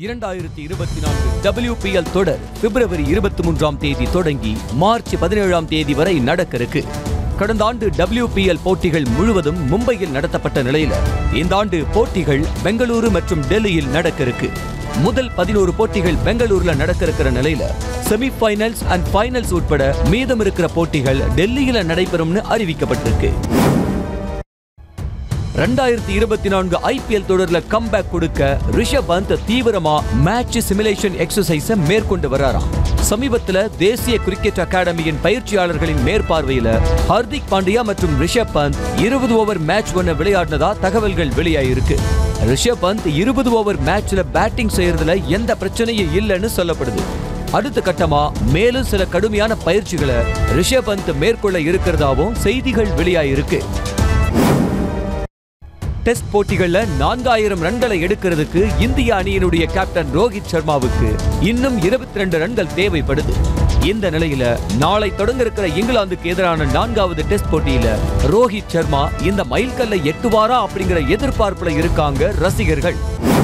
இரண்டாயிரத்தி இருபத்தி நான்கு WPL தொடர் பிப்ரவரி இருபத்தி மூன்றாம் தேதி தொடங்கி மார்ச் பதினேழாம் தேதி வரை நடக்க இருக்கு கடந்த ஆண்டு WPL போட்டிகள் முழுவதும் மும்பையில் நடத்தப்பட்ட நிலையில இந்த ஆண்டு போட்டிகள் பெங்களூரு மற்றும் டெல்லியில் நடக்க இருக்கு முதல் பதினோரு போட்டிகள் பெங்களூர்ல நடக்க இருக்கிற நிலையில செமிஃபைனல்ஸ் அண்ட் ஃபைனல்ஸ் உட்பட மீதம் இருக்கிற போட்டிகள் டெல்லியில நடைபெறும்னு அறிவிக்கப்பட்டிருக்கு ரெண்டாயிரத்தி இருபத்தி நான்கு ஐபிஎல் தொடர்ல கம்பேக் கொடுக்க ரிஷப் பந்த் தீவிரமா மேட்ச் சிமுலேஷன் எக்ஸசைஸ மேற்கொண்டு வராராம் சமீபத்துல தேசிய கிரிக்கெட் அகாடமியின் பயிற்சியாளர்களின் மேற்பார்வையில ஹர்திக் பாண்டியா மற்றும் ரிஷப் பந்த் இருபது ஓவர் மேட்ச் ஒன்ன விளையாடினதா தகவல்கள் வெளியாயிருக்கு ரிஷப் பந்த் இருபது ஓவர் மேட்ச்ல பேட்டிங் செய்யறதுல எந்த பிரச்சனையும் இல்லைன்னு சொல்லப்படுது அடுத்த கட்டமா மேலும் சில கடுமையான பயிற்சிகளை ரிஷப் பந்த் மேற்கொள்ள இருக்கிறதாவும் செய்திகள் வெளியாயிருக்கு டெஸ்ட் போட்டிகள்ல நான்காயிரம் ரன்களை எடுக்கிறதுக்கு இந்திய அணியினுடைய கேப்டன் ரோஹித் சர்மாவுக்கு இன்னும் இருபத்தி ரெண்டு ரன்கள் தேவைப்படுது இந்த நிலையில நாளை தொடங்க இருக்கிற இங்கிலாந்துக்கு எதிரான நான்காவது டெஸ்ட் போட்டியில ரோஹித் சர்மா இந்த மைல்கல்லை எட்டுவாரா அப்படிங்கிற எதிர்பார்ப்புல இருக்காங்க ரசிகர்கள்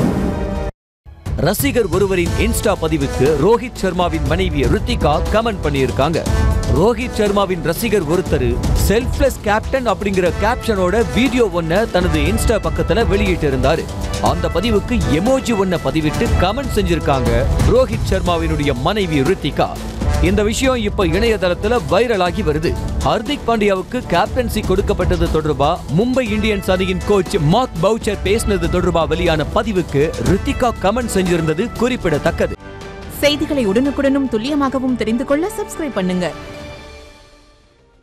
ரசிகர் ஒருவரின் இன்ஸ்டா பதிவுக்கு ரோஹித் சர்மாவின் மனைவி ரித்திகா கமெண்ட் பண்ணியிருக்காங்க ரோஹித் சர்மாவின் ரசிகர் ஒருத்தர் செல்ஃப்லெஸ் கேப்டன் அப்படிங்கிற கேப்ஷனோட வீடியோ ஒன்ன தனது இன்ஸ்டா பக்கத்துல வெளியிட்டு இருந்தாரு அந்த பதிவுக்கு எமோஜி ஒன்ன பதிவிட்டு கமெண்ட் செஞ்சிருக்காங்க ரோஹித் சர்மாவினுடைய மனைவி ரித்திகா இந்த விஷயம் இப்ப இணையதளத்துல வைரலாகி வருது ஹர்திக் பாண்டியாவுக்கு கேப்டன்சி கொடுக்கப்பட்டது தொடர்பா மும்பை இந்தியன்ஸ் அணியின் கோச் மார்க் பவுச்சர் பேசினது தொடர்பா வெளியான பதிவுக்கு ரித்திகா கமெண்ட் செஞ்சிருந்தது குறிப்பிடத்தக்கது செய்திகளை உடனுக்குடனும் துல்லியமாகவும் தெரிந்து கொள்ள சப்ஸ்கிரைப் பண்ணுங்க